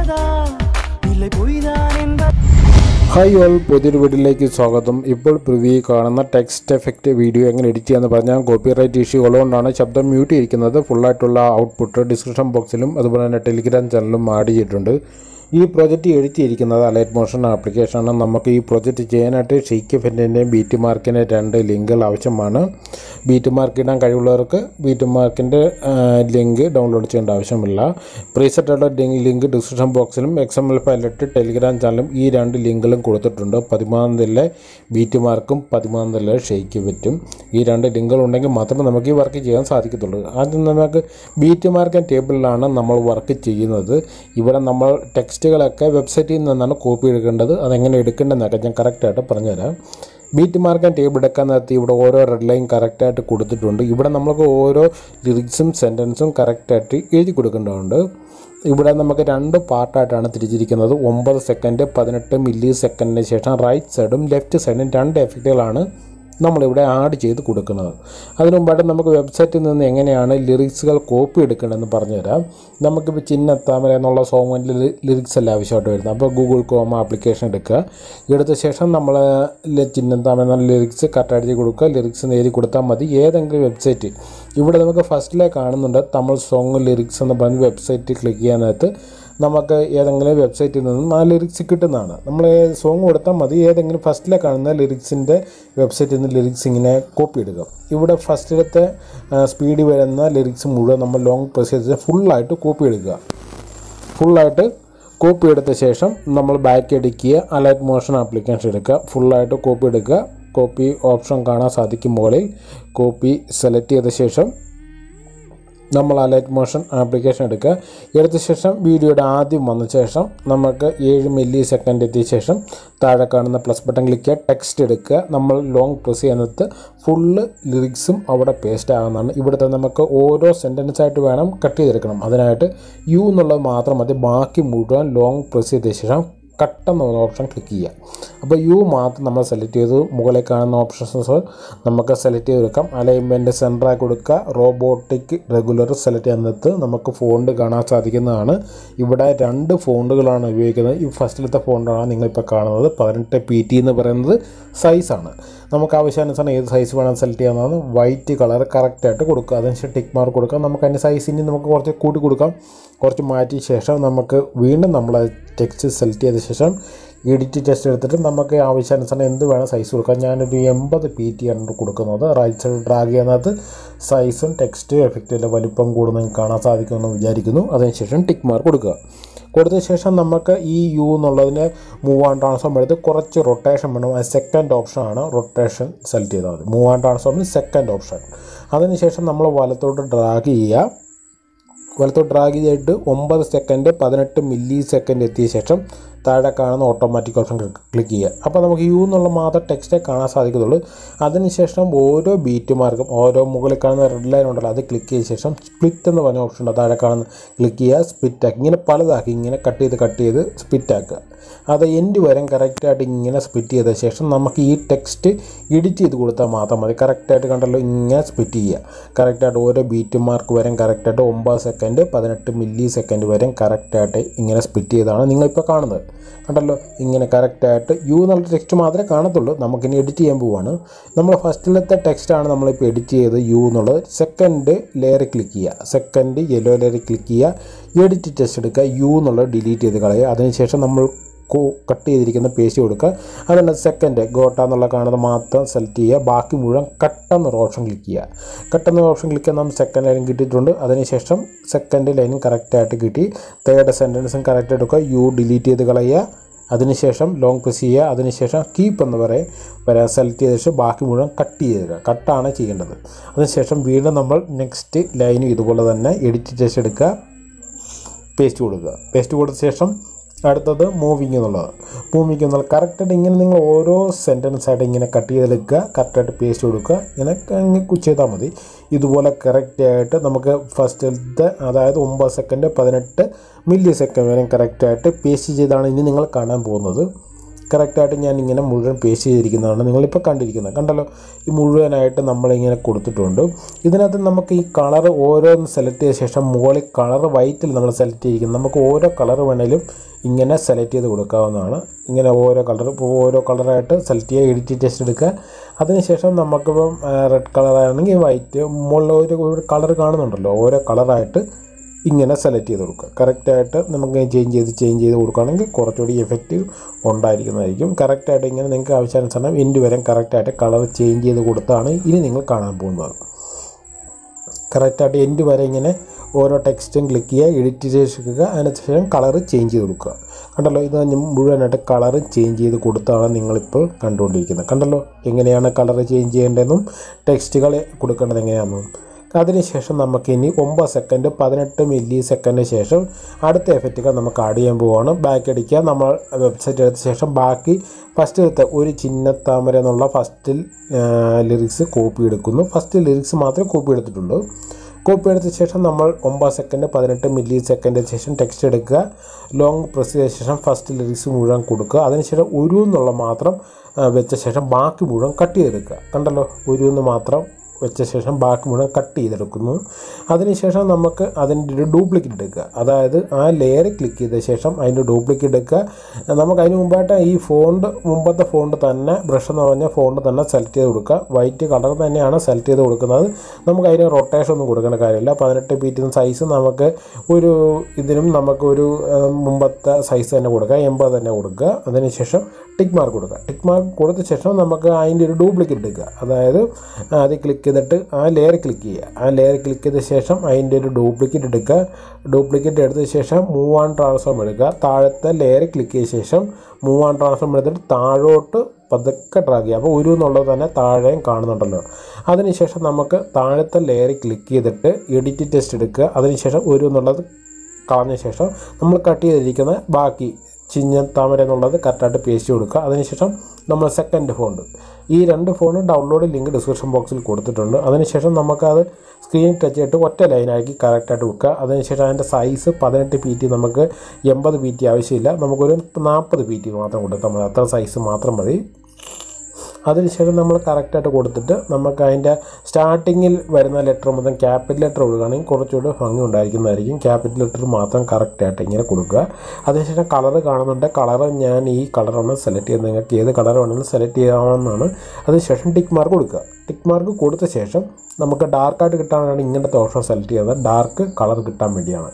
உண்மைதானதா இல்லை பொய்தான் என்ப hi all പുതിയൊരു വീഡിയോയിലേക്ക് സ്വാഗതം ഇപ്പോൾ പ്രിവ്യൂ കാണുന്ന ടെക്സ്റ്റ് എഫക്റ്റ് വീഡിയോ എങ്ങനെ എഡിറ്റ് ചെയ്യാന്ന് പറഞ്ഞാൽ കോപ്പിറൈറ്റ് ഇഷ്യൂ ഉള്ളതുകൊണ്ടാണ് ശബ്ദം മ്യൂട്ട് ചെയ്തിരിക്കുന്നത് ഫുള്ളായിട്ടുള്ള ഔട്ട്പുട്ട് ഡിസ്ക്രിപ്ഷൻ ബോക്സിലും അതുപോലെ തന്നെ ടെലിഗ്രാം ചാനലിലും ആഡ് ചെയ്തിട്ടുണ്ട് ഈ പ്രോജക്റ്റ് എഡിറ്റ് ചെയ്തിരിക്കുന്നത് അലൈറ്റ് മോഷൻ ആപ്ലിക്കേഷനാണ് നമുക്ക് ഈ പ്രോജക്റ്റ് ചെയ്യാനായിട്ട് ഷെയ്ക്ക് എഫൻറ്റിൻ്റെയും ബീറ്റ് മാർക്കിൻ്റെ രണ്ട് ലിങ്കുകൾ ആവശ്യമാണ് ബീറ്റ് മാർക്ക് ഇടാൻ കഴിവുള്ളവർക്ക് ബീറ്റ് മാർക്കിൻ്റെ ലിങ്ക് ഡൗൺലോഡ് ചെയ്യേണ്ട ആവശ്യമില്ല പ്രീസെറ്റുള്ള ലിങ്ക് ഡിസ്ക്രിപ്ഷൻ ബോക്സിലും X M L pilot Telegram ചാനലും ഈ രണ്ട് ലിങ്കുകളും കൊടുത്തിട്ടുണ്ട് പതിമൂന്നാം തീയതിയിലെ ബീറ്റ് മാർക്കും പതിമൂന്നാം തീയതിയിലെ ഷെയ്ക്ക് പറ്റും ഈ രണ്ട് ലിങ്കുകൾ ഉണ്ടെങ്കിൽ മാത്രമേ നമുക്ക് ഈ വർക്ക് ചെയ്യാൻ സാധിക്കത്തുള്ളൂ ആദ്യം നമുക്ക് ബീറ്റ് മാർക്ക് ടേബിളിലാണ് നമ്മൾ വർക്ക് ചെയ്യുന്നത് ഇവിടെ നമ്മൾ ടെക്സ്റ്റുകളൊക്കെ വെബ്സൈറ്റിൽ നിന്നാണ് കോപ്പി എടുക്കേണ്ടത് അതെങ്ങനെ എടുക്കേണ്ടതെന്നൊക്കെ ഞാൻ കറക്റ്റായിട്ട് പറഞ്ഞുതരാം ബീറ്റ് മാർക്ക് ടേബിൾ എടുക്കാൻ നേരത്തെ ഇവിടെ ഓരോ റെഡ് ലൈൻ കറക്റ്റായിട്ട് കൊടുത്തിട്ടുണ്ട് ഇവിടെ നമുക്ക് ഓരോ ലിറിക്സും സെൻറ്റൻസും കറക്റ്റായിട്ട് എഴുതി കൊടുക്കേണ്ടതുണ്ട് ഇവിടെ നമുക്ക് രണ്ട് പാർട്ടായിട്ടാണ് തിരിച്ചിരിക്കുന്നത് ഒമ്പത് സെക്കൻഡ് പതിനെട്ട് മില്ലി സെക്കൻഡിന് ശേഷം റൈറ്റ് സൈഡും ലെഫ്റ്റ് സൈഡും രണ്ട് എഫക്റ്റുകളാണ് നമ്മളിവിടെ ആഡ് ചെയ്ത് കൊടുക്കുന്നത് അതിനു മുമ്പായിട്ട് നമുക്ക് വെബ്സൈറ്റിൽ നിന്ന് എങ്ങനെയാണ് ലിറിക്സുകൾ കോപ്പി എടുക്കേണ്ടതെന്ന് പറഞ്ഞുതരാം നമുക്കിപ്പോൾ ചിന്നത്താമര എന്നുള്ള സോങ്ങിൻ്റെ ലിറിക്സ് എല്ലാം ആവശ്യമായിട്ട് വരുന്നത് അപ്പോൾ ഗൂഗിൾ കോം ആപ്ലിക്കേഷൻ എടുക്കുക എടുത്ത ശേഷം നമ്മൾ ചിന്നത്താമര എന്നുള്ള ലിറിക്സ് കറക്റ്റായിട്ട് കൊടുക്കുക ലിറിക്സ് എഴുതി കൊടുത്താൽ മതി ഏതെങ്കിലും വെബ്സൈറ്റ് ഇവിടെ നമുക്ക് ഫസ്റ്റിലെ കാണുന്നുണ്ട് തമിഴ് സോങ് ലിറിക്സ് എന്ന് പറഞ്ഞ് വെബ്സൈറ്റ് ക്ലിക്ക് ചെയ്യാനകത്ത് നമുക്ക് ഏതെങ്കിലും വെബ്സൈറ്റിൽ നിന്നും ആ ലിറിക്സ് കിട്ടുന്നതാണ് നമ്മൾ സോങ് കൊടുത്താൽ മതി ഏതെങ്കിലും ഫസ്റ്റിലെ കാണുന്ന ലിറിക്സിൻ്റെ വെബ്സൈറ്റിൽ നിന്ന് ലിറിക്സ് ഇങ്ങനെ കോപ്പി എടുക്കുക ഇവിടെ ഫസ്റ്റിലത്തെ സ്പീഡിൽ വരുന്ന ലിറിക്സ് മുഴുവൻ നമ്മൾ ലോങ് പ്രസ് ചെയ്ത് ഫുള്ളായിട്ട് കോപ്പി എടുക്കുക ഫുള്ളായിട്ട് കോപ്പി എടുത്ത ശേഷം നമ്മൾ ബാക്ക് അടിക്കുക അലൈറ്റ് മോഷൻ ആപ്ലിക്കേഷൻ എടുക്കുക ഫുള്ളായിട്ട് കോപ്പി എടുക്കുക കോപ്പി ഓപ്ഷൻ കാണാൻ സാധിക്കും മുകളിൽ കോപ്പി സെലക്ട് ചെയ്ത ശേഷം നമ്മൾ അലൈറ്റ് മോഷൻ ആപ്ലിക്കേഷൻ എടുക്കുക എടുത്ത ശേഷം വീഡിയോയുടെ ആദ്യം വന്ന ശേഷം നമുക്ക് ഏഴ് മില്ലി സെക്കൻഡ് എത്തിയ ശേഷം താഴെ കാണുന്ന പ്ലസ് ബട്ടൺ ക്ലിക്ക് ചെയ്യുക ടെക്സ്റ്റ് എടുക്കുക നമ്മൾ ലോങ് പ്രസ് ചെയ്യുന്നത് ഫുള്ള് ലിറിക്സും അവിടെ പേസ്റ്റ് ആകുന്നതാണ് ഇവിടുത്തെ നമുക്ക് ഓരോ സെൻറ്റൻസ് ആയിട്ട് വേണം കട്ട് ചെയ്തെടുക്കണം അതിനായിട്ട് യു എന്നുള്ളത് മാത്രം മതി ബാക്കി മുഴുവൻ ലോങ് പ്രസ് ചെയ്ത ശേഷം കട്ടെന്ന ഓപ്ഷൻ ക്ലിക്ക് ചെയ്യുക അപ്പോൾ യു മാത്രം നമ്മൾ സെലക്ട് ചെയ്തു മുകളിൽ കാണുന്ന ഓപ്ഷൻസ് നമുക്ക് സെലക്ട് ചെയ്ത് വെക്കാം അലൈൻമെൻറ്റ് സെൻറ്ററായി കൊടുക്കുക റോബോട്ടിക് റെഗുലർ സെലക്ട് ചെയ്യുന്നിടത്ത് നമുക്ക് ഫോണ്ട് കാണാൻ സാധിക്കുന്നതാണ് ഇവിടെ രണ്ട് ഫോണ്ടുകളാണ് ഉപയോഗിക്കുന്നത് ഈ ഫസ്റ്റിലത്തെ ഫോണ്ടാണ് നിങ്ങളിപ്പോൾ കാണുന്നത് പതിനെട്ട് പി ടി എന്ന് പറയുന്നത് സൈസാണ് നമുക്ക് ആവശ്യാനുസരണം ഏത് സൈസ് വേണം സെലക്ട് ചെയ്യാവുന്നതാണ് വൈറ്റ് കളർ കറക്റ്റായിട്ട് കൊടുക്കുക അതിനുശേഷം ടിക്ക് മാർക്ക് കൊടുക്കാം നമുക്ക് അതിൻ്റെ സൈസ് ഇനി നമുക്ക് കുറച്ച് കൂട്ടി കൊടുക്കാം കുറച്ച് മാറ്റിയ ശേഷം നമുക്ക് വീണ്ടും നമ്മൾ ടെക്സ്റ്റ് സെലക്ട് ചെയ്ത ശേഷം എഡിറ്റ് ടെസ്റ്റ് എടുത്തിട്ട് നമുക്ക് ആവശ്യാനുസരണം എന്ത് വേണം സൈസ് കൊടുക്കാം ഞാനൊരു എൺപത് പി ടി ആണ് കൊടുക്കുന്നത് റൈറ്റ് സൈഡ് ഡ്രാഗ് ചെയ്യുന്നത് സൈസും ടെക്സ്റ്റ് എഫക്റ്റിൻ്റെ വലിപ്പം കൂടുന്നതും കാണാൻ സാധിക്കുമെന്ന് വിചാരിക്കുന്നു അതിനുശേഷം ടിക്ക് മാർക്ക് കൊടുക്കുക കൊടുത്ത ശേഷം നമുക്ക് ഈ യു എന്നുള്ളതിനെ മൂവ് ആൻഡ് ട്രാൻസ്ഫോം എടുത്ത് കുറച്ച് റൊട്ടേഷൻ വേണം അത് സെക്കൻഡ് ഓപ്ഷനാണ് റൊട്ടേഷൻ സെലക്ട് ചെയ്താൽ മതി മൂവ് ആൻഡ് ട്രാൻസ്ഫോമിന് സെക്കൻഡ് ഓപ്ഷൻ അതിനുശേഷം നമ്മൾ വലത്തോട്ട് ഡ്രാഗ് ചെയ്യുക വലത്തോട്ട് ഡ്രാഗ് ചെയ്തിട്ട് ഒമ്പത് സെക്കൻഡ് പതിനെട്ട് മില്ലി സെക്കൻഡ് എത്തിയ ശേഷം താഴെ കാണുന്ന ഓട്ടോമാറ്റിക് ഓപ്ഷൻ ക്ലിക്ക് ചെയ്യുക അപ്പോൾ നമുക്ക് യു എന്നുള്ള മാത്രം ടെക്സ്റ്റേ കാണാൻ സാധിക്കത്തുള്ളൂ അതിനുശേഷം ഓരോ ബീറ്റ് മാർക്കും ഓരോ മുകളിൽ കാണുന്ന റെഡ് ലൈൻ ഉണ്ടല്ലോ അത് ക്ലിക്ക് ചെയ്ത ശേഷം സ്പ്ലിറ്റ് എന്ന് പറഞ്ഞ ഓപ്ഷൻ ഉണ്ട് താഴെ കാണുന്ന ക്ലിക്ക് ചെയ്യുക സ്പ്ലിറ്റ് ആക്കി ഇങ്ങനെ പലതാക്കി ഇങ്ങനെ കട്ട് ചെയ്ത് കട്ട് ചെയ്ത് സ്പ്ലിറ്റ് ആക്കുക അത് എൻഡ് വരെ കറക്റ്റായിട്ട് ഇങ്ങനെ സ്പ്ലിറ്റ് ചെയ്ത ശേഷം നമുക്ക് ഈ ടെക്സ്റ്റ് എഡിറ്റ് ചെയ്ത് കൊടുത്താൽ മാത്രം മതി കറക്റ്റായിട്ട് കണ്ടല്ലോ ഇങ്ങനെ സ്പ്ലിറ്റ് ചെയ്യുക കറക്റ്റായിട്ട് ഓരോ ബീറ്റ് മാർക്ക് വരെ കറക്റ്റായിട്ട് ഒമ്പത് സെക്കൻഡ് പതിനെട്ട് മില്ലി സെക്കൻഡ് വരെ കറക്റ്റായിട്ട് ഇങ്ങനെ സ്പ്ലിറ്റ് ചെയ്താണ് നിങ്ങളിപ്പോൾ കാണുന്നത് കണ്ടല്ലോ ഇങ്ങനെ കറക്റ്റായിട്ട് യു എന്നുള്ള ടെക്സ്റ്റ് മാത്രമേ കാണത്തുള്ളൂ നമുക്കിനി എഡിറ്റ് ചെയ്യാൻ പോവുകയാണ് നമ്മൾ ഫസ്റ്റിലത്തെ ടെക്സ്റ്റാണ് നമ്മളിപ്പോൾ എഡിറ്റ് ചെയ്ത് യു എന്നുള്ളത് സെക്കൻഡ് ലെയർ ക്ലിക്ക് ചെയ്യുക സെക്കൻഡ് യെല്ലോ ലെയർ ക്ലിക്ക് ചെയ്യുക എഡിറ്റ് ടെക്സ്റ്റ് എടുക്കുക യു എന്നുള്ളത് ഡിലീറ്റ് ചെയ്ത് കളയുക അതിനുശേഷം നമ്മൾ കട്ട് ചെയ്തിരിക്കുന്ന പേസ്റ്റ് കൊടുക്കുക അതുകൊണ്ട് സെക്കൻഡ് ഗോട്ട എന്നുള്ള കാണുന്നത് മാത്രം സെലക്ട് ചെയ്യുക ബാക്കി മുഴുവൻ കട്ടെന്നൊരു ഓപ്ഷൻ ക്ലിക്ക് ചെയ്യുക കട്ടെന്നൊരു ഓപ്ഷൻ ക്ലിക്ക് ചെയ്യാൻ നമ്മൾ സെക്കൻഡ് ലൈൻ കിട്ടിയിട്ടുണ്ട് അതിനുശേഷം സെക്കൻഡ് ലൈനും കറക്റ്റായിട്ട് കിട്ടി തേർഡ് സെൻറ്റൻസും കറക്റ്റ് എടുക്കുക യു ഡിലീറ്റ് ചെയ്ത് കളയുക അതിനുശേഷം ലോങ് പ്രസ് ചെയ്യുക അതിനുശേഷം കീപ്പ് എന്ന് പറയും വരാൻ സെലക്ട് ചെയ്ത ശേഷം ബാക്കി മുഴുവൻ കട്ട് ചെയ്യുക കട്ടാണ് ചെയ്യേണ്ടത് അതിനുശേഷം വീണ്ടും നമ്മൾ നെക്സ്റ്റ് ലൈനും ഇതുപോലെ തന്നെ എഡിറ്റ് ചെയ്ത് എടുക്കുക പേസ്റ്റ് കൊടുക്കുക പേസ്റ്റ് കൊടുത്ത ശേഷം അടുത്തത് മൂവിങ് എന്നുള്ളത് മൂവിങ് എന്നുള്ളത് കറക്റ്റായിട്ട് ഇങ്ങനെ നിങ്ങൾ ഓരോ സെൻറ്റൻസ് ആയിട്ട് ഇങ്ങനെ കട്ട് ചെയ്തെടുക്കുക കറക്റ്റായിട്ട് പേസ്റ്റ് കൊടുക്കുക ഇങ്ങനെ അങ്ങ് ചെയ്താൽ മതി ഇതുപോലെ കറക്റ്റായിട്ട് നമുക്ക് ഫസ്റ്റിലത്തെ അതായത് ഒമ്പത് സെക്കൻഡ് പതിനെട്ട് മില്ലി സെക്കൻഡ് വരെ കറക്റ്റായിട്ട് പേസ്റ്റ് ചെയ്താണ് ഇനി നിങ്ങൾ കാണാൻ പോകുന്നത് കറക്റ്റായിട്ട് ഞാൻ ഇങ്ങനെ മുഴുവൻ പേസ്റ്റ് ചെയ്തിരിക്കുന്നതാണ് നിങ്ങളിപ്പോൾ കണ്ടിരിക്കുന്നത് കണ്ടല്ലോ ഈ മുഴുവനായിട്ട് നമ്മളിങ്ങനെ കൊടുത്തിട്ടുണ്ട് ഇതിനകത്ത് നമുക്ക് ഈ കളർ ഓരോന്ന് സെലക്ട് ചെയ്ത ശേഷം മുകളിൽ കളർ വൈറ്റിൽ നമ്മൾ സെലക്ട് ചെയ്തിരിക്കുന്നത് നമുക്ക് ഓരോ കളർ വേണേലും ഇങ്ങനെ സെലക്ട് ചെയ്ത് കൊടുക്കാവുന്നതാണ് ഇങ്ങനെ ഓരോ കളർ ഇപ്പോൾ ഓരോ കളറായിട്ട് സെലക്ട് ചെയ്യുക എഡിറ്റ് ടെസ്റ്റ് എടുക്കുക അതിനുശേഷം നമുക്കിപ്പം റെഡ് കളറാണെങ്കിൽ വൈറ്റ് മുകളിൽ ഒരു ഒരു കളർ കാണുന്നുണ്ടല്ലോ ഓരോ കളറായിട്ട് ഇങ്ങനെ സെലക്ട് ചെയ്ത് കൊടുക്കുക കറക്റ്റായിട്ട് നമുക്ക് ചേഞ്ച് ചെയ്ത് ചേഞ്ച് ചെയ്ത് കൊടുക്കുകയാണെങ്കിൽ കുറച്ചുകൂടി എഫക്റ്റീവ് ഉണ്ടായിരിക്കുന്നതായിരിക്കും കറക്റ്റായിട്ട് ഇങ്ങനെ നിങ്ങൾക്ക് ആവശ്യാനുസരണം എൻഡ് വരെ കറക്റ്റായിട്ട് കളർ ചേഞ്ച് ചെയ്ത് കൊടുത്താണ് ഇനി നിങ്ങൾ കാണാൻ പോകുന്നത് കറക്റ്റായിട്ട് എൻഡ് വരെ ഇങ്ങനെ ഓരോ ടെക്സ്റ്റും ക്ലിക്ക് ചെയ്യുക എഡിറ്റ് ചെയ്ത് അതിനുശേഷം കളർ ചേഞ്ച് ചെയ്ത് കൊടുക്കുക കണ്ടല്ലോ ഇത് ഞാൻ മുഴുവനായിട്ട് കളർ ചേഞ്ച് ചെയ്ത് കൊടുത്താണ് നിങ്ങളിപ്പോൾ കണ്ടുകൊണ്ടിരിക്കുന്നത് കണ്ടല്ലോ എങ്ങനെയാണ് കളർ ചേഞ്ച് ചെയ്യേണ്ടതെന്നും ടെക്സ്റ്റുകൾ കൊടുക്കേണ്ടത് എങ്ങനെയാണെന്നും അതിനുശേഷം നമുക്ക് ഇനി ഒമ്പത് സെക്കൻഡ് പതിനെട്ട് മില്ലി സെക്കൻഡിന് ശേഷം അടുത്ത എഫക്റ്റുകൾ നമുക്ക് ആഡ് ചെയ്യാൻ പോവുകയാണ് ബാക്ക് അടിക്കുക നമ്മൾ വെബ്സൈറ്റ് എടുത്ത ശേഷം ബാക്കി ഫസ്റ്റ് എടുത്ത ഒരു ചിഹ്നത്താമര എന്നുള്ള ഫസ്റ്റിൽ ലിറിക്സ് കോപ്പി എടുക്കുന്നു ഫസ്റ്റ് ലിറിക്സ് മാത്രമേ കോപ്പി എടുത്തിട്ടുള്ളൂ കോപ്പി എടുത്ത ശേഷം നമ്മൾ ഒമ്പത് സെക്കൻഡ് പതിനെട്ട് മില്ലി സെക്കൻഡിന് ശേഷം ടെക്സ്റ്റ് എടുക്കുക ലോങ് പ്രസ് ചെയ്ത ശേഷം ഫസ്റ്റ് ലിറിക്സ് മുഴുവൻ കൊടുക്കുക അതിനുശേഷം ഒരു എന്നുള്ള മാത്രം ആ, വെച്ച ശേഷം ബാക്കി മുഴുവൻ കട്ട് ചെയ്തെടുക്കുക കണ്ടല്ലോ ഒരു എന്ന് മാത്രം വെച്ച ശേഷം ബാക്കി മുഴുവൻ കട്ട് ചെയ്തെടുക്കുന്നു അതിനുശേഷം നമുക്ക് അതിൻ്റെ ഒരു ഡ്യൂപ്ലിക്കേറ്റ് എടുക്കുക അതായത് ആ ലെയർ ക്ലിക്ക് ചെയ്ത ശേഷം അതിൻ്റെ ഡ്യൂപ്ലിക്കേറ്റ് എടുക്കുക നമുക്ക് അതിന് മുമ്പായിട്ട് ഈ ഫോണ്ട് മുമ്പത്തെ ഫോണ്ട് തന്നെ ബ്രഷ് എന്ന് പറഞ്ഞ ഫോണ്ട് തന്നെ സെലക്ട് ചെയ്ത് കൊടുക്കുക വൈറ്റ് കളർ തന്നെയാണ് സെലക്ട് ചെയ്ത് കൊടുക്കുന്നത് നമുക്ക് അതിന് റൊട്ടേഷൻ ഒന്നും കൊടുക്കേണ്ട കാര്യമില്ല പതിനെട്ട് പീറ്റ് സൈസ് നമുക്ക് ഒരു ഇതിനും നമുക്ക് ഒരു ആ, മുമ്പത്തെ സൈസ് തന്നെ കൊടുക്കുക എൺപത് തന്നെ കൊടുക്കുക അതിനുശേഷം ടിക്ക് മാർക്ക് കൊടുക്കുക ടിക്ക് മാർക്ക് കൊടുത്ത ശേഷം നമുക്ക് അതിൻ്റെ ഒരു ഡ്യൂപ്ലിക്കേറ്റ് എടുക്കുക അതായത് അത് ക്ലിക്ക് ചെയ്തിട്ട് ആ ലെയർ ക്ലിക്ക് ചെയ്യുക ആ ലെയർ ക്ലിക്ക് ചെയ്ത ശേഷം അതിൻ്റെ ഒരു ഡ്യൂപ്ലിക്കേറ്റ് എടുക്കുക ഡ്യൂപ്ലിക്കേറ്റ് എടുത്ത ശേഷം മൂവ് ആൻഡ് ട്രാൻസ്ഫോം എടുക്കുക താഴത്തെ ലെയർ ക്ലിക്ക് ചെയ്ത ശേഷം മൂവ് ആൻഡ് ട്രാൻസ്ഫോം എടുത്തിട്ട് താഴോട്ട് പതുക്കെ ഡ്രാഗ് ചെയ്യുക അപ്പോൾ ഒരു എന്നുള്ളത് തന്നെ താഴെയും കാണുന്നുണ്ടല്ലോ അതിനുശേഷം നമുക്ക് താഴത്തെ ലെയർ ക്ലിക്ക് ചെയ്തിട്ട് എഡിറ്റ് ടെസ്റ്റ് എടുക്കുക അതിനുശേഷം ഒരു എന്നുള്ളത് കളഞ്ഞ ശേഷം നമ്മൾ കട്ട് ചെയ്തിരിക്കുന്ന ബാക്കി ചിഞ്ഞ താമര എന്നുള്ളത് കറക്റ്റായിട്ട് പേസ്റ്റ് കൊടുക്കുക അതിനുശേഷം നമ്മൾ സെക്കൻഡ് ഫോണ്ട് ഈ രണ്ട് ഫോണും ഡൗൺലോഡ് ലിങ്ക് ഡിസ്ക്രിപ്ഷൻ ബോക്സിൽ കൊടുത്തിട്ടുണ്ട് അതിനുശേഷം നമുക്കത് സ്ക്രീൻ ടച്ച് ചെയ്തിട്ട് ഒറ്റ ലൈനാക്കി കറക്റ്റായിട്ട് വെക്കുക അതിനുശേഷം അതിൻ്റെ സൈസ് പതിനെട്ട് പി ടി നമുക്ക് എൺപത് പി ടി ആവശ്യമില്ല നമുക്കൊരു നാൽപ്പത് പി ടി മാത്രം കൊടുത്താൽ മതി അത്ര സൈസ് മാത്രം മതി അതിനുശേഷം നമ്മൾ കറക്റ്റായിട്ട് കൊടുത്തിട്ട് നമുക്ക് അതിൻ്റെ സ്റ്റാർട്ടിങ്ങിൽ വരുന്ന ലെറ്റർ മുതൽ ക്യാപിറ്റൽ ലെറ്റർ കൊടുക്കുകയാണെങ്കിൽ കുറച്ചുകൂടി ഭംഗി ഉണ്ടായിരിക്കുന്നതായിരിക്കും ക്യാപിറ്റൽ ലെറ്റർ മാത്രം കറക്റ്റായിട്ട് ഇങ്ങനെ കൊടുക്കുക അതിനുശേഷം കളർ കാണുന്നുണ്ട് കളർ ഞാൻ ഈ കളറാണ് സെലക്ട് ചെയ്യുന്നത് നിങ്ങൾക്ക് ഏത് കളർ വേണമെങ്കിലും സെലക്ട് ചെയ്യാവുന്നതാണ് അതിനുശേഷം ടിക്ക് മാർക്ക് കൊടുക്കുക ടിക്ക് മാർക്ക് കൊടുത്ത ശേഷം നമുക്ക് ഡാർക്കായിട്ട് കിട്ടാനാണ് ഇങ്ങനത്തെ ഓപ്ഷൻ സെലക്ട് ചെയ്യുന്നത് ഡാർക്ക് കളർ കിട്ടാൻ വേണ്ടിയാണ്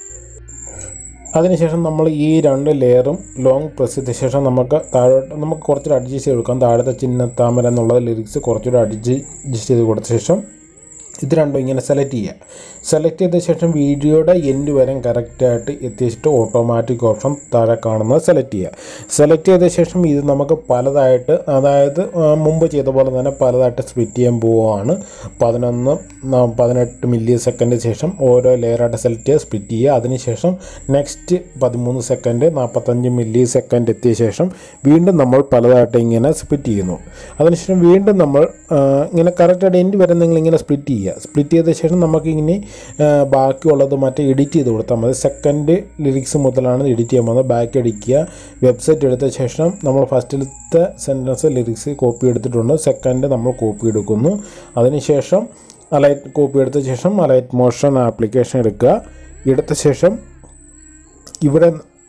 അതിനുശേഷം നമ്മൾ ഈ രണ്ട് ലെയറും ലോങ് പ്രസ് ചെയ്ത ശേഷം നമുക്ക് താഴോട്ട് നമുക്ക് കുറച്ചുകൂടി അഡ്ജസ്റ്റ് ചെയ്ത് കൊടുക്കാം താഴത്തെ ചിഹ്ന താമര എന്നുള്ള ലിറിക്സ് കുറച്ചുകൂടി അഡ്ജസ്റ്റ് ചെയ്ത് കൊടുത്ത ശേഷം ഇത് രണ്ടും ഇങ്ങനെ സെലക്ട് ചെയ്യുക സെലക്ട് ചെയ്ത ശേഷം വീഡിയോയുടെ എൻഡ് വരെ കറക്റ്റായിട്ട് എത്തിച്ചിട്ട് ഓട്ടോമാറ്റിക് ഓപ്ഷൻ താഴെ കാണുന്നത് സെലക്ട് ചെയ്യുക സെലക്ട് ചെയ്ത ശേഷം ഇത് നമുക്ക് പലതായിട്ട് അതായത് ആ, മുമ്പ് ചെയ്ത പോലെ തന്നെ പലതായിട്ട് സ്പ്ലിറ്റ് ചെയ്യാൻ പോവുകയാണ് പതിനൊന്ന് ന- പതിനെട്ട് മില്ലി സെക്കൻഡ് ശേഷം ഓരോ ലെയറായിട്ട് സെലക്ട് ചെയ്യുക സ്പ്ലിറ്റ് ചെയ്യുക അതിനുശേഷം നെക്സ്റ്റ് പതിമൂന്ന് സെക്കൻഡ് നാൽപ്പത്തഞ്ച് മില്ലി സെക്കൻഡ് എത്തിയ ശേഷം വീണ്ടും നമ്മൾ പലതായിട്ട് ഇങ്ങനെ സ്പ്ലിറ്റ് ചെയ്യുന്നു അതിനുശേഷം വീണ്ടും നമ്മൾ ആ, ഇങ്ങനെ കറക്റ്റായിട്ട് എൻഡ് വരെ നിങ്ങൾ ഇങ്ങനെ സ്പ്ലിറ്റ് ചെയ്യുക സ്പ്ലിറ്റ് ചെയ്ത ശേഷം നമുക്ക് ഇനി ആ, ബാക്കിയുള്ളത് മറ്റേ എഡിറ്റ് ചെയ്ത് കൊടുത്താൽ മതി സെക്കൻഡ് ലിറിക്സ് മുതലാണ് എഡിറ്റ് ചെയ്യാൻ പോകുന്നത് ബാക്ക് അടിക്കുക വെബ്സൈറ്റ് എടുത്ത ശേഷം നമ്മൾ ഫസ്റ്റിലത്തെ സെൻറ്റൻസ് ലിറിക്സ് കോപ്പി എടുത്തിട്ടുണ്ട് സെക്കൻഡ് നമ്മൾ കോപ്പി എടുക്കുന്നു അതിനുശേഷം അലൈറ്റ് കോപ്പി എടുത്ത ശേഷം അലൈറ്റ് മോഷൻ ആപ്ലിക്കേഷൻ എടുക്കുക എടുത്ത ശേഷം ഇവിടെ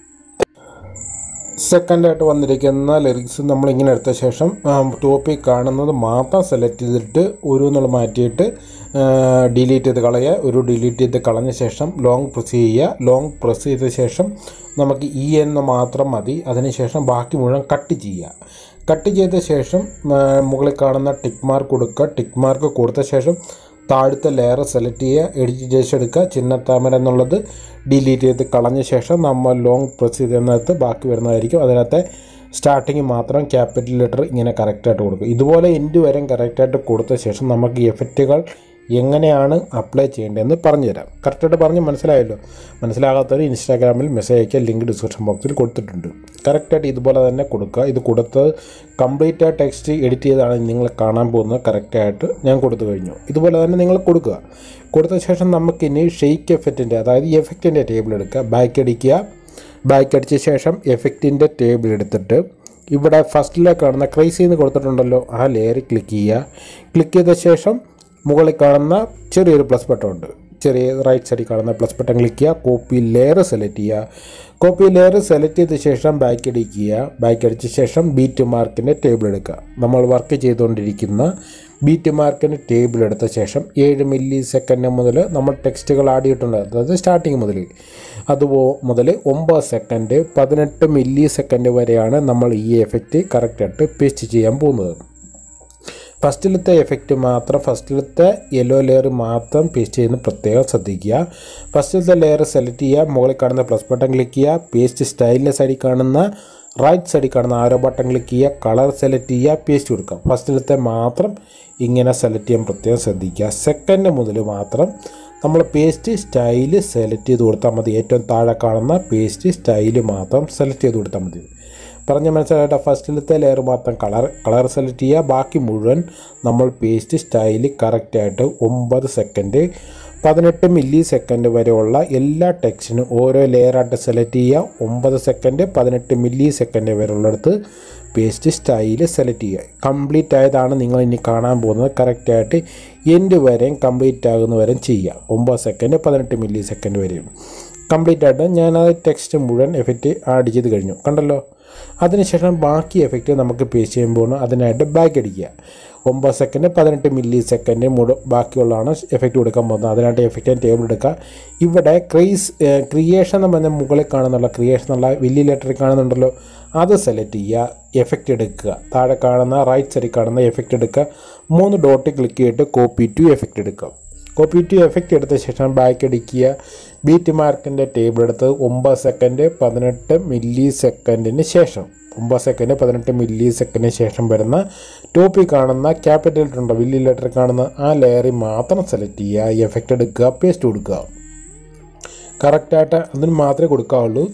സെക്കൻഡായിട്ട് വന്നിരിക്കുന്ന ലിറിക്സ് നമ്മൾ ഇങ്ങനെ എടുത്ത ശേഷം ടോപ്പിൽ കാണുന്നത് മാത്രം സെലക്ട് ചെയ്തിട്ട് ഒരു എന്നുള്ള മാറ്റിയിട്ട് ഡിലീറ്റ് ചെയ്ത് കളയുക ഒരു ഡിലീറ്റ് ചെയ്ത് കളഞ്ഞ ശേഷം ലോങ് പ്രസ് ചെയ്യുക ലോങ് പ്രസ് ചെയ്ത ശേഷം നമുക്ക് ഇ എന്ന് മാത്രം മതി അതിനുശേഷം ബാക്കി മുഴുവൻ കട്ട് ചെയ്യുക കട്ട് ചെയ്ത ശേഷം ആ, മുകളിൽ കാണുന്ന ടിക്ക് മാർക്ക് കൊടുക്കുക ടിക്ക് മാർക്ക് കൊടുത്ത ശേഷം താഴത്തെ ലെയർ സെലക്ട് ചെയ്യുക എഡിറ്റ് ചെയ്ത് എടുക്കുക ചിഹ്നത്താമര എന്നുള്ളത് ഡിലീറ്റ് ചെയ്ത് കളഞ്ഞ ശേഷം നമ്മൾ ലോങ് പ്രസ് ചെയ്യുന്നിടത്ത് ബാക്കി വരുന്നതായിരിക്കും അതിനകത്തെ സ്റ്റാർട്ടിങ് മാത്രം ക്യാപിറ്റൽ ലെറ്റർ ഇങ്ങനെ കറക്റ്റായിട്ട് കൊടുക്കുക ഇതുപോലെ എൻഡ് വരെ കറക്റ്റായിട്ട് കൊടുത്ത ശേഷം നമുക്ക് ഈ എഫക്റ്റുകൾ എങ്ങനെയാണ് അപ്ലൈ ചെയ്യേണ്ടതെന്ന് പറഞ്ഞുതരാം കറക്റ്റായിട്ട് പറഞ്ഞ് മനസ്സിലായല്ലോ മനസ്സിലാകാത്തവർ ഇൻസ്റ്റാഗ്രാമിൽ മെസ്സേജ് അയക്കാൻ ലിങ്ക് ഡിസ്ക്രിപ്ഷൻ ബോക്സിൽ കൊടുത്തിട്ടുണ്ട് കറക്റ്റായിട്ട് ഇതുപോലെ തന്നെ കൊടുക്കുക ഇത് കൊടുത്ത് കംപ്ലീറ്റ് ആ ടെക്സ്റ്റ് എഡിറ്റ് ചെയ്താണ് നിങ്ങൾ കാണാൻ പോകുന്നത് കറക്റ്റായിട്ട് ഞാൻ കൊടുത്തു കഴിഞ്ഞു ഇതുപോലെ തന്നെ നിങ്ങൾ കൊടുക്കുക കൊടുത്ത ശേഷം നമുക്കിനി ഷെയ്ക്ക് എഫക്റ്റിൻ്റെ അതായത് എഫക്റ്റിൻ്റെ ടേബിൾ എടുക്കുക ബാക്ക് അടിക്കുക ബാക്ക് അടിച്ച ശേഷം എഫക്റ്റിൻ്റെ ടേബിൾ എടുത്തിട്ട് ഇവിടെ ഫസ്റ്റിലെ കാണുന്ന ക്രൈസി എന്ന് കൊടുത്തിട്ടുണ്ടല്ലോ ആ ലെയർ ക്ലിക്ക് ചെയ്യുക ക്ലിക്ക് ചെയ്ത ശേഷം മുകളിൽ കാണുന്ന ചെറിയൊരു പ്ലസ് ബട്ടൺ ഉണ്ട് ചെറിയ റൈറ്റ് സൈഡിൽ കാണുന്ന പ്ലസ് ബട്ടൺ ക്ലിക്ക് ചെയ്യുക കോപ്പി ലെയർ സെലക്ട് ചെയ്യുക കോപ്പി ലെയർ സെലക്ട് ചെയ്ത ശേഷം ബാക്ക് അടിക്കുക ബാക്ക് അടിച്ച ശേഷം ബീറ്റ് മാർക്കിൻ്റെ ടേബിൾ എടുക്കുക നമ്മൾ വർക്ക് ചെയ്തുകൊണ്ടിരിക്കുന്ന ബീറ്റ് മാർക്കിൻ്റെ ടേബിൾ എടുത്ത ശേഷം ഏഴ് മില്ലി സെക്കൻഡ് മുതൽ നമ്മൾ ടെക്സ്റ്റുകൾ ആഡ് ചെയ്തിട്ടുണ്ട് അതായത് സ്റ്റാർട്ടിങ് മുതൽ അതുപോ മുതൽ ഒമ്പത് സെക്കൻഡ് പതിനെട്ട് മില്ലി സെക്കൻഡ് വരെയാണ് നമ്മൾ ഈ എഫക്റ്റ് കറക്റ്റായിട്ട് പേസ്റ്റ് ചെയ്യാൻ പോകുന്നത് ഫസ്റ്റിലത്തെ എഫക്റ്റ് മാത്രം ഫസ്റ്റിലത്തെ യെല്ലോ ലെയർ മാത്രം പേസ്റ്റ് ചെയ്യുന്ന പ്രത്യേകം ശ്രദ്ധിക്കുക ഫസ്റ്റിലത്തെ ലെയർ സെലക്ട് ചെയ്യുക മുകളിൽ കാണുന്ന പ്ലസ് ബട്ടൺ ക്ലിക്ക് ചെയ്യുക പേസ്റ്റ് സ്റ്റൈലിൻ്റെ സൈഡിൽ കാണുന്ന റൈറ്റ് സൈഡിൽ കാണുന്ന ആരോ ബട്ടൺ ക്ലിക്ക് ചെയ്യുക കളർ സെലക്ട് ചെയ്യുക പേസ്റ്റ് കൊടുക്കുക ഫസ്റ്റിലത്തെ മാത്രം ഇങ്ങനെ സെലക്ട് ചെയ്യാൻ പ്രത്യേകം ശ്രദ്ധിക്കുക സെക്കൻഡ് മുതൽ മാത്രം നമ്മൾ പേസ്റ്റ് സ്റ്റൈല് സെലക്ട് ചെയ്ത് കൊടുത്താൽ മതി ഏറ്റവും താഴെ കാണുന്ന പേസ്റ്റ് സ്റ്റൈല് മാത്രം സെലക്ട് ചെയ്ത് കൊടുത്താൽ മതി പറഞ്ഞ മനസ്സിലായിട്ട് ഫസ്റ്റിലത്തെ ലെയർ മാത്രം കളർ കളർ സെലക്ട് ചെയ്യുക ബാക്കി മുഴുവൻ നമ്മൾ പേസ്റ്റ് സ്റ്റൈല് കറക്റ്റായിട്ട് ഒമ്പത് സെക്കൻഡ് പതിനെട്ട് മില്ലി സെക്കൻഡ് വരെയുള്ള എല്ലാ ടെക്സ്റ്റിനും ഓരോ ലെയറായിട്ട് സെലക്ട് ചെയ്യുക ഒമ്പത് സെക്കൻഡ് പതിനെട്ട് മില്ലി സെക്കൻഡ് വരെ ഉള്ളിടത്ത് പേസ്റ്റ് സ്റ്റൈല് സെലക്ട് ചെയ്യുക കംപ്ലീറ്റ് ആയതാണ് നിങ്ങൾ ഇനി കാണാൻ പോകുന്നത് കറക്റ്റായിട്ട് എൻഡ് വരെയും കംപ്ലീറ്റ് ആകുന്ന വരെയും ചെയ്യുക ഒമ്പത് സെക്കൻഡ് പതിനെട്ട് മില്ലി സെക്കൻഡ് വരെയും കംപ്ലീറ്റ് ആയിട്ട് ഞാനത് ടെക്സ്റ്റ് മുഴുവൻ എഫക്റ്റ് ആഡ് ചെയ്ത് കഴിഞ്ഞു കണ്ടല്ലോ അതിനുശേഷം ബാക്കി എഫക്റ്റ് നമുക്ക് പേസ്റ്റ് ചെയ്യുമ്പോൾ അതിനായിട്ട് ബാക്ക് അടിക്കുക ഒമ്പത് സെക്കൻഡ് പതിനെട്ട് മില്ലി സെക്കൻഡ് മുഴു ബാക്കിയുള്ളതാണ് എഫക്റ്റ് കൊടുക്കാൻ പോകുന്നത് അതിനായിട്ട് എഫക്റ്റ് ടേബിൾ എടുക്കുക ഇവിടെ ക്രൈസ് ക്രിയേഷൻ എന്ന് പറഞ്ഞാൽ മുകളിൽ കാണുന്നുള്ള ക്രിയേഷൻ എന്നുള്ള വലിയ ലെറ്ററിൽ കാണുന്നുണ്ടല്ലോ അത് സെലക്ട് ചെയ്യുക എഫക്റ്റ് എടുക്കുക താഴെ കാണുന്ന റൈറ്റ് സൈഡിൽ കാണുന്ന എഫക്റ്റ് എടുക്കുക മൂന്ന് ഡോട്ട് ക്ലിക്ക് ചെയ്തിട്ട് കോപ്പി ടു എഫക്റ്റ് എടുക്കുക കോപ്പി ടു എഫക്റ്റ് എടുത്ത ശേഷം ബാക്ക് അടിക്കുക ബീറ്റ് മാർക്കിൻ്റെ ടേബിൾ എടുത്ത് ഒമ്പത് സെക്കൻഡ് പതിനെട്ട് മില്ലി സെക്കൻഡിന് ശേഷം ഒമ്പത് സെക്കൻഡ് പതിനെട്ട് മില്ലി സെക്കൻഡിന് ശേഷം വരുന്ന ടോപ്പിൽ കാണുന്ന ക്യാപിറ്റൽ ലെറ്റർ ഉണ്ടോ വലിയ ലെറ്റർ കാണുന്ന ആ ലെയറിൽ മാത്രം സെലക്ട് ചെയ്യുക എഫക്റ്റ് എടുക്കുക പേസ്റ്റ് കൊടുക്കുക കറക്റ്റായിട്ട് അതിന് മാത്രമേ കൊടുക്കാവുള്ളൂ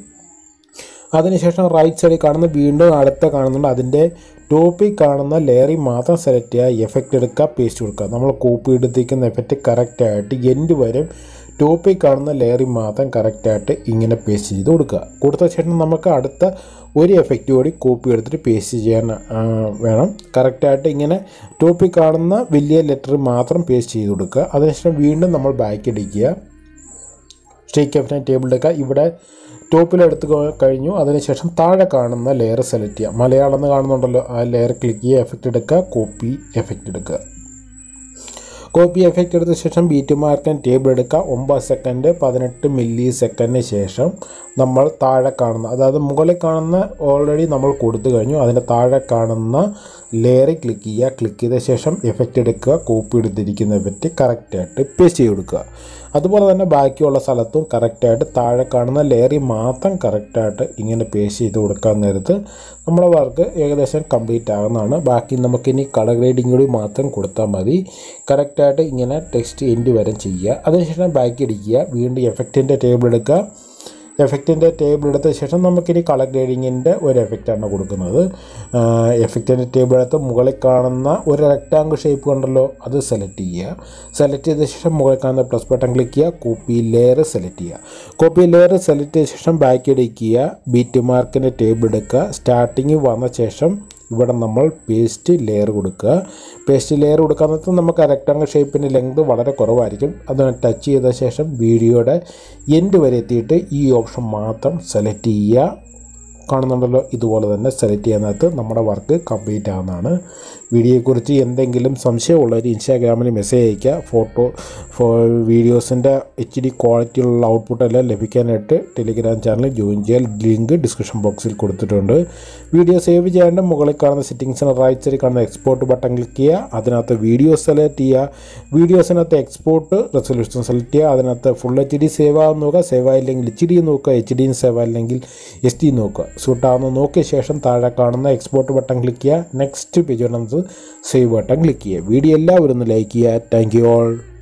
അതിനുശേഷം റൈറ്റ് സൈഡിൽ കാണുന്ന വീണ്ടും അടുത്ത കാണുന്നുണ്ട് അതിൻ്റെ ടോപ്പിൽ കാണുന്ന ലെയറിൽ മാത്രം സെലക്ട് ചെയ്യുക എഫക്റ്റ് എടുക്കുക പേസ്റ്റ് കൊടുക്കുക നമ്മൾ കോപ്പി എടുത്തിരിക്കുന്ന എഫക്റ്റ് കറക്റ്റായിട്ട് എൻഡ് വരെ ടോപ്പിൽ കാണുന്ന ലെയറിൽ മാത്രം കറക്റ്റായിട്ട് ഇങ്ങനെ പേസ്റ്റ് ചെയ്ത് കൊടുക്കുക കൊടുത്ത ശേഷം നമുക്ക് അടുത്ത ഒരു എഫക്റ്റ് കൂടി കോപ്പി എടുത്തിട്ട് പേസ്റ്റ് ചെയ്യാൻ ആ, വേണം കറക്റ്റായിട്ട് ഇങ്ങനെ ടോപ്പിൽ കാണുന്ന വലിയ ലെറ്റർ മാത്രം പേസ്റ്റ് ചെയ്ത് കൊടുക്കുക അതിനുശേഷം വീണ്ടും നമ്മൾ ബാക്ക് അടിക്കുക സ്റ്റേക്ക് എഫിനെ ടേബിൾ എടുക്കുക ഇവിടെ ടോപ്പിൽ എടുത്ത് കൊ- കഴിഞ്ഞു അതിനുശേഷം താഴെ കാണുന്ന ലെയർ സെലക്ട് ചെയ്യുക മലയാളം എന്ന് കാണുന്നുണ്ടല്ലോ ആ ലെയർ ക്ലിക്ക് ചെയ്യുക എഫക്റ്റ് എടുക്കുക കോപ്പി എഫക്റ്റ് എടുക്കുക കോപ്പി എഫക്റ്റ് എടുത്ത ശേഷം ബീറ്റ് മാർക്കൻ ടേബിൾ എടുക്കുക ഒമ്പത് സെക്കൻഡ് പതിനെട്ട് മില്ലി സെക്കൻഡിന് ശേഷം നമ്മൾ താഴെ കാണുന്ന അതായത് മുകളിൽ കാണുന്ന ഓൾറെഡി നമ്മൾ കൊടുത്തു കഴിഞ്ഞു അതിൻ്റെ താഴെ കാണുന്ന ലെയറിൽ ക്ലിക്ക് ചെയ്യുക ക്ലിക്ക് ചെയ്ത ശേഷം എഫക്റ്റ് എടുക്കുക കോപ്പി എടുത്തിരിക്കുന്ന എഫക്റ്റ് കറക്റ്റായിട്ട് പേസ്റ്റ് ചെയ്ത് കൊടുക്കുക അതുപോലെ തന്നെ ബാക്കിയുള്ള സ്ഥലത്തും കറക്റ്റായിട്ട് താഴെ കാണുന്ന ലെയറിൽ മാത്രം കറക്റ്റായിട്ട് ഇങ്ങനെ പേസ്റ്റ് ചെയ്ത് കൊടുക്കാൻ നേരത്ത് നമ്മുടെ വർക്ക് ഏകദേശം കംപ്ലീറ്റ് ആകുന്നതാണ് ബാക്കി നമുക്കിനി കളർ ഗ്രേഡിങ് കൂടി മാത്രം കൊടുത്താൽ മതി കറക്റ്റായിട്ട് ഇങ്ങനെ ടെക്സ്റ്റ് എൻഡ് വരെ ചെയ്യുക അതിനുശേഷം ബാക്കി അടിക്കുക വീണ്ടും എഫക്റ്റിൻ്റെ ടേബിൾ എടുക്കുക എഫക്റ്റിൻ്റെ ടേബിൾ എടുത്ത ശേഷം നമുക്കിനി കളർ ഗ്രേഡിങ്ങിൻ്റെ ഒരു എഫക്റ്റാണ് കൊടുക്കുന്നത് എഫക്റ്റിൻ്റെ ടേബിൾ എടുത്ത് മുകളിൽ കാണുന്ന ഒരു റെക്റ്റാങ്കിൾ ഷേപ്പ് കണ്ടല്ലോ അത് സെലക്ട് ചെയ്യുക സെലക്ട് ചെയ്ത ശേഷം മുകളിൽ കാണുന്ന പ്ലസ് ബട്ടൺ ക്ലിക്ക് ചെയ്യുക കോപ്പി ലെയർ സെലക്ട് ചെയ്യുക കോപ്പി ലെയർ സെലക്ട് ചെയ്ത ശേഷം ബാക്ക് അടിക്കുക ബീറ്റ് മാർക്കിൻ്റെ ടേബിൾ എടുക്കുക സ്റ്റാർട്ടിങ് വന്ന ശേഷം ഇവിടെ നമ്മൾ പേസ്റ്റ് ലെയർ കൊടുക്കുക പേസ്റ്റ് ലെയർ കൊടുക്കാൻ നേരത്ത് നമുക്ക് റെക്ടാങ്കിൾ ഷേപ്പിൻ്റെ ലെങ്ത് വളരെ കുറവായിരിക്കും അത് ടച്ച് ചെയ്ത ശേഷം വീഡിയോയുടെ എൻഡ് വരെ എത്തിയിട്ട് ഈ ഓപ്ഷൻ മാത്രം സെലക്ട് ചെയ്യുക കാണുന്നുണ്ടല്ലോ ഇതുപോലെ തന്നെ സെലക്ട് ചെയ്യുന്നതിനകത്ത് നമ്മുടെ വർക്ക് കംപ്ലീറ്റ് ആവുന്നതാണ് വീഡിയോയെക്കുറിച്ച് എന്തെങ്കിലും സംശയമുള്ളവർ ഇൻസ്റ്റാഗ്രാമിൽ മെസ്സേജ് അയയ്ക്കുക ഫോട്ടോ ഫോ വീഡിയോസിൻ്റെ എച്ച് ഡി ക്വാളിറ്റിയുള്ള ഔട്ട്പുട്ട് എല്ലാം ലഭിക്കാനായിട്ട് ടെലിഗ്രാം ചാനൽ ജോയിൻ ചെയ്യാൻ ലിങ്ക് ഡിസ്ക്രിപ്ഷൻ ബോക്സിൽ കൊടുത്തിട്ടുണ്ട് വീഡിയോ സേവ് ചെയ്യാണ്ട് മുകളിൽ കാണുന്ന സെറ്റിങ്സിന് റൈറ്റ് സൈഡിൽ കാണുന്ന എക്സ്പോർട്ട് ബട്ടൺ ക്ലിക്ക് ചെയ്യുക അതിനകത്ത് വീഡിയോ സെലക്ട് ചെയ്യുക വീഡിയോസിനകത്ത് എക്സ്പോർട്ട് റെസൊല്യൂഷൻ സെലക്ട് ചെയ്യുക അതിനകത്ത് ഫുൾ എച്ച് ഡി സേവ് ആകുന്ന നോക്കുക സേവ് ആയില്ലെങ്കിൽ എച്ച് ഡി നോക്കുക എച്ച് ഡിയും സേവ് ആയില്ലെങ്കിൽ എസ് ഡി നോക്കുക സൂട്ടാവുന്ന നോക്കിയ ശേഷം താഴെ കാണുന്ന എക്സ്പോർട്ട് ബട്ടൺ ക്ലിക്ക് ചെയ്യുക next page save button click ചെയ്യുക വീഡിയോ എല്ലാവരും ഒന്ന് ലൈക്ക് ചെയ്യുക താങ്ക് യു ഓൾ